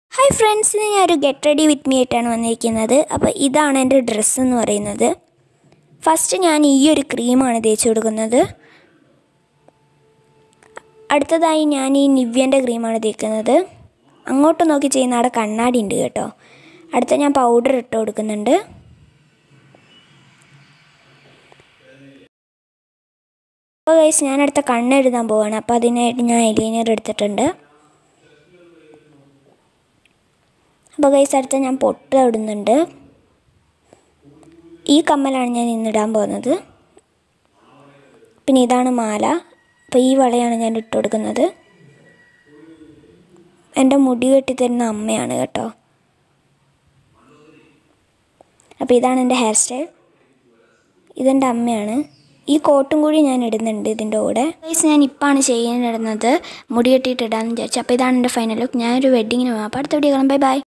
hi friends ഇന്ന് ഞാനൊരു get ready with me ആയിട്ടാണ് വന്നിരിക്കുന്നത് അപ്പോൾ ഇതാണ് എൻ്റെ ഡ്രസ്സ് എന്ന് പറയുന്നത് ഫസ്റ്റ് ഞാൻ ഈ ഒരു ക്രീമാണ് തേച്ച് കൊടുക്കുന്നത് അടുത്തതായി ഞാൻ ഈ നിവ്യൻ്റെ ക്രീമാണ് തേക്കുന്നത് അങ്ങോട്ട് നോക്കി ചെയ്യുന്ന അവിടെ കണ്ണാടി ഉണ്ട് കേട്ടോ അടുത്ത ഞാൻ പൗഡർ ഇട്ട് കൊടുക്കുന്നുണ്ട് അപ്പോൾ ഗൈസ് ഞാൻ അടുത്ത കണ്ണെഴുതാൻ പോവാണ് അപ്പോൾ അതിനായിട്ട് ഞാൻ എലീനർ എടുത്തിട്ടുണ്ട് അപ്പോൾ ഗൈസ് അടുത്ത ഞാൻ പൊട്ട് ഇടുന്നുണ്ട് ഈ കമ്മലാണ് ഞാൻ ഇന്നിടാൻ പോകുന്നത് പിന്നെ ഇതാണ് മാല അപ്പോൾ ഈ വളയാണ് ഞാൻ ഇട്ട് കൊടുക്കുന്നത് എൻ്റെ മുടി കെട്ടി തരുന്ന അമ്മയാണ് കേട്ടോ അപ്പോൾ ഇതാണ് എൻ്റെ ഹെയർ സ്റ്റൈൽ ഇതെൻ്റെ അമ്മയാണ് ഈ കോട്ടും കൂടി ഞാൻ ഇടുന്നുണ്ട് ഇതിൻ്റെ കൂടെ ഗൈസ് ഞാൻ ഇപ്പാണ് ചെയ്യാനിടുന്നത് മുടി കെട്ടിയിട്ട് ഇടാമെന്ന് വിചാരിച്ചു അപ്പോൾ ഇതാണ് എൻ്റെ ഫൈനൽ ലുക്ക് ഞാനൊരു വെഡിങ്ങിന് പോകാം അപ്പോൾ അടുത്ത വീഡിയോ കാണാം ബൈ ബൈ